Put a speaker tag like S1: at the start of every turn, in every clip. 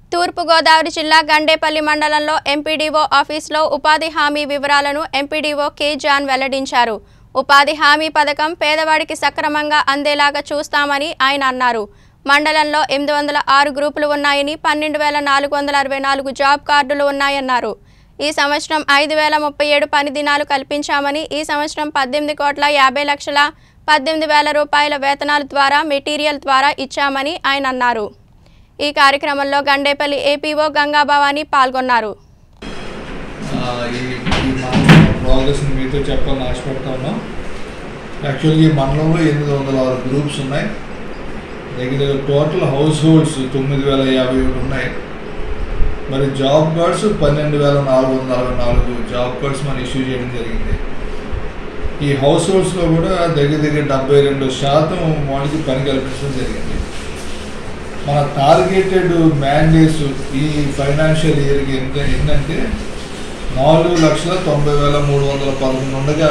S1: తూర్పుగోదావరి జిల్లా గండేపల్లి మండలంలో ఎంపీడీఓ ఆఫీసులో ఉపాధి హామీ వివరాలను ఎంపీడీఓ కె జాన్ వెల్లడించారు ఉపాధి హామీ పథకం పేదవాడికి సక్రమంగా అందేలాగా చూస్తామని ఆయన అన్నారు మండలంలో ఎనిమిది వందల ఆరు గ్రూపులు ఉన్నాయని పన్నెండు వేల నాలుగు వందల అరవై నాలుగు జాబ్ కార్డులు ఉన్నాయన్నారు ఈ సంవత్సరం ఐదు వేల ముప్పై ఏడు పని దినాలు కల్పించామని ఈ సంవత్సరం పద్దెనిమిది కోట్ల యాభై లక్షల పద్దెనిమిది వేల రూపాయల వేతనాల ద్వారా మెటీరియల్ ద్వారా ఇచ్చామని ఆయన అన్నారు ఈ కార్యక్రమంలో గండేపల్లి ఏపీఓ గంగాభవాని పాల్గొన్నారు
S2: ఆ, ఈ ఈ మండలం ప్రోగ్రెస్ని మీతో చెప్పాలని ఆశపడతా ఉన్నాం యాక్చువల్గా ఈ మండలంలో ఎనిమిది వందల ఆరు గ్రూప్స్ ఉన్నాయి దగ్గర దగ్గర టోటల్ హౌస్ హోల్డ్స్ తొమ్మిది వేల యాభై ఒకటి ఉన్నాయి మరి జాబ్ కార్డ్స్ పన్నెండు వేల నాలుగు వందల అరవై నాలుగు జాబ్ కార్డ్స్ మనం ఇష్యూ చేయడం జరిగింది ఈ హౌస్ హోల్డ్స్లో కూడా దగ్గర దగ్గర డెబ్బై రెండు శాతం వాళ్ళకి పని కల్పించడం జరిగింది మన టార్గెటెడ్ మ్యాండేట్స్ ఈ ఫైనాన్షియల్ ఇయర్కి ఎంత ఏంటంటే నాలుగు లక్షల తొంభై వేల మూడు వందల పదకొండు ఉండగా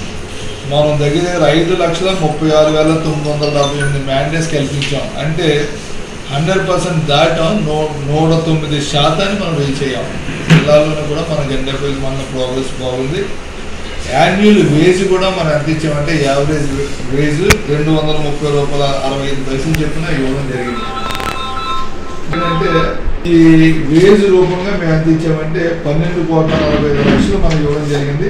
S2: మనం దగ్గర దగ్గర ఐదు లక్షల ముప్పై ఆరు వేల తొమ్మిది వందల డెబ్బై ఎనిమిది మ్యాండేట్స్ కల్పించాం అంటే హండ్రెడ్ పర్సెంట్ దాటాం నూ నూట తొమ్మిది శాతాన్ని మనం రీచ్ అయ్యాం జిల్లాలోనే కూడా మన గండపల్లి మన ప్రోగ్రెస్ బాగుంది యాన్యువల్ వేజ్ కూడా మనం ఎంత ఇచ్చామంటే యావరేజ్ వేజ్ రెండు వందల ముప్పై రూపాయల అరవై ఐదు పైసలు చెప్పిన ఇవ్వడం జరిగింది ఎందుకంటే ఈ వేజ్ రూపంగా మేము ఎంత ఇచ్చామంటే పన్నెండు కోట్ల నలభై ఐదు లక్షలు మనం ఇవ్వడం జరిగింది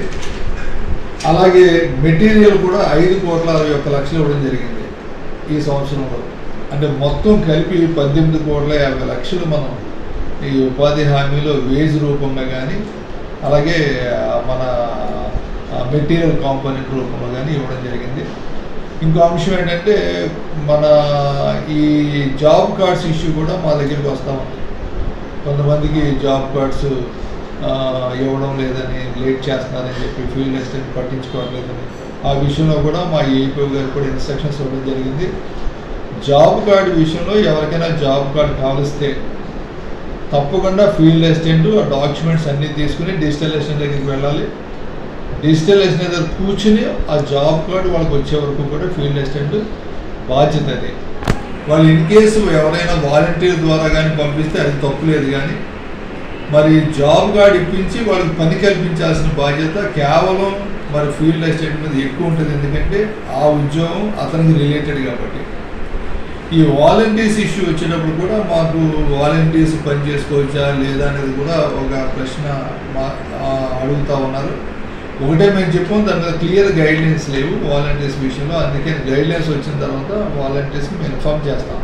S2: అలాగే మెటీరియల్ కూడా ఐదు కోట్ల అరవై ఒక్క లక్షలు ఇవ్వడం జరిగింది ఈ సంవత్సరంలో అంటే మొత్తం కలిపి పద్దెనిమిది కోట్ల యాభై లక్షలు మనం ఈ ఉపాధి హామీలో వేజ్ రూపంగా కానీ అలాగే ఆ, మన మెటీరియల్ కాంపోనెంట్ రూపంలో కానీ ఇవ్వడం జరిగింది ఇంకో అంశం ఏంటంటే మన ఈ జాబ్ కార్డ్స్ ఇష్యూ కూడా మా దగ్గరికి వస్తూ ఉంది కొంతమందికి జాబ్ కార్డ్స్ ఆ, ఇవ్వడం లేదని లేట్ చేస్తున్నారని చెప్పి ఫీల్డ్ అసిస్టెంట్ పట్టించుకోవట్లేదని ఆ విషయంలో కూడా మా ఏపీ గారు కూడా ఇన్స్ట్రక్షన్స్ ఇవ్వడం జరిగింది జాబ్ కార్డు విషయంలో ఎవరికైనా జాబ్ కార్డు కావలిస్తే తప్పకుండా ఫీల్డ్ అసిస్టెంట్ ఆ డాక్యుమెంట్స్ అన్నీ తీసుకుని డిజిటల్ అసిస్టెంట్ దగ్గరికి వెళ్ళాలి డిజిటల్ అసిస్టెంట్ దగ్గర కూర్చుని ఆ జాబ్ కార్డు వాళ్ళకి వచ్చే వరకు కూడా ఫీల్డ్ అసిస్టెంట్ బాధ్యత అది వాళ్ళు ఇన్ కేసు ఎవరైనా వాలంటీర్ ద్వారా కానీ పంపిస్తే అది తప్పు లేదు కానీ మరి జాబ్ కార్డ్ ఇప్పించి వాళ్ళకి పని కల్పించాల్సిన బాధ్యత కేవలం మరి ఫీల్డ్ అసిస్టెంట్ మీద ఎక్కువ ఉంటుంది ఎందుకంటే ఆ ఉద్యోగం అతనికి రిలేటెడ్ కాబట్టి ఈ వాలంటీర్స్ ఇష్యూ వచ్చినప్పుడు కూడా మాకు వాలంటీర్స్ పని చేసుకోవచ్చా లేదా అనేది కూడా ఒక ప్రశ్న మా ఆ, అడుగుతా ఉన్నారు ఒకటే మేము చెప్పాం దాని మీద క్లియర్ గైడ్ లైన్స్ లేవు వాలంటీర్స్ విషయంలో అందుకే గైడ్ లైన్స్ వచ్చిన తర్వాత వాలంటీర్స్కి మేము ఇన్ఫామ్ చేస్తాం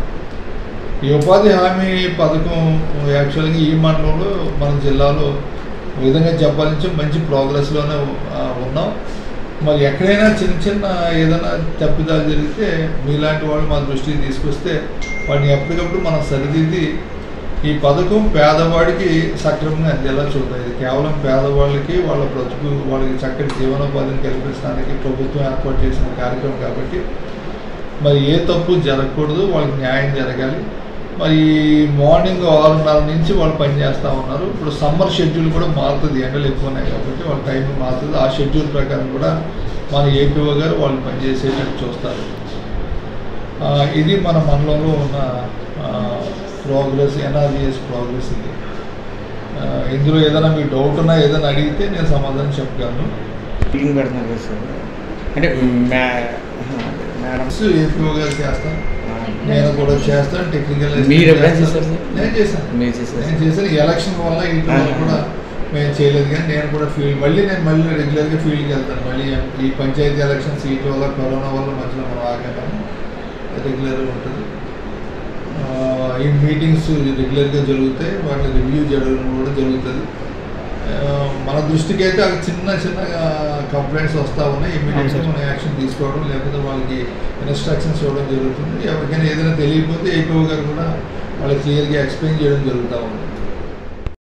S2: ఈ ఉపాధి హామీ పథకం యాక్చువల్గా ఈ మండలంలో మన జిల్లాలో ఒక విధంగా చెప్పాలంటే మంచి ప్రోగ్రెస్లోనే ఆ, ఉన్నాం మరి ఎక్కడైనా చిన్న చిన్న ఏదైనా తప్పిదాలు జరిగితే మీలాంటి వాళ్ళు మా దృష్టికి తీసుకొస్తే వాటిని ఎప్పటికప్పుడు మనం సరిదిద్ది ఈ పథకం పేదవాడికి సక్రమంగా అందేలా చూద్దాం ఇది కేవలం పేదవాళ్ళకి వాళ్ళ బ్రతుకు వాళ్ళకి చక్కటి జీవనోపాధిని కల్పించడానికి ప్రభుత్వం ఏర్పాటు చేసిన కార్యక్రమం కాబట్టి మరి ఏ తప్పు జరగకూడదు వాళ్ళకి న్యాయం జరగాలి మరి మార్నింగ్ ఆరున్నర నుంచి వాళ్ళు పని చేస్తూ ఉన్నారు ఇప్పుడు సమ్మర్ షెడ్యూల్ కూడా మారుతుంది ఎండలు ఎక్కువ ఉన్నాయి కాబట్టి వాళ్ళ టైం మారుతుంది ఆ షెడ్యూల్ ప్రకారం కూడా మన ఏపీఓ గారు వాళ్ళు పనిచేసేటట్టు చూస్తారు ఆ, ఇది మన మండలంలో ఉన్న ప్రోగ్రెస్ ఎన్ఆర్జిఎస్ ప్రోగ్రెస్ ఇది ఆ, ఇందులో ఏదైనా మీ డౌట్ ఉన్నా ఏదైనా అడిగితే నేను సమాధానం చెప్పగలను
S3: మీటింగ్ పెడుతున్నారు కదా సార్ అంటే మ్యా మేడం
S2: ఏపీఓ గారు చేస్తాను నేను కూడా చేస్తాను టెక్నికల్
S3: మీరు ఎప్పుడైనా చేశారు సార్?
S2: నేను చేశాను
S3: మీరు చేశారు
S2: నేను చేశాను ఈ ఎలక్షన్ వల్ల ఇంటి వల్ల
S3: ఆ.
S2: కూడా మేము చేయలేదు కానీ నేను కూడా ఫీల్డ్ మళ్ళీ నేను మళ్ళీ రెగ్యులర్గా ఫీల్డ్కి వెళ్తాను మళ్ళీ ఈ పంచాయతీ ఎలక్షన్ సీట్ వల్ల కరోనా వల్ల మధ్యలో మనం ఆగాము రెగ్యులర్గా ఉంటుంది ఆ, ఈ మీటింగ్స్ రెగ్యులర్గా జరుగుతాయి వాటిని రివ్యూ చేయడం కూడా జరుగుతుంది ఆ, మన దృష్టికి అయితే అవి చిన్న చిన్న కంప్లైంట్స్ వస్తూ ఉన్నాయి ఇమీడియట్గా
S3: అవును సార్.
S2: మనం యాక్షన్ తీసుకోవడం లేకపోతే వాళ్ళకి ఇన్స్ట్రక్షన్స్ ఇవ్వడం జరుగుతుంది ఎవరికైనా ఏదైనా తెలియకపోతే ఏపీ గారు కూడా వాళ్ళకి క్లియర్గా ఎక్స్ప్లెయిన్ చేయడం జరుగుతూ ఉంది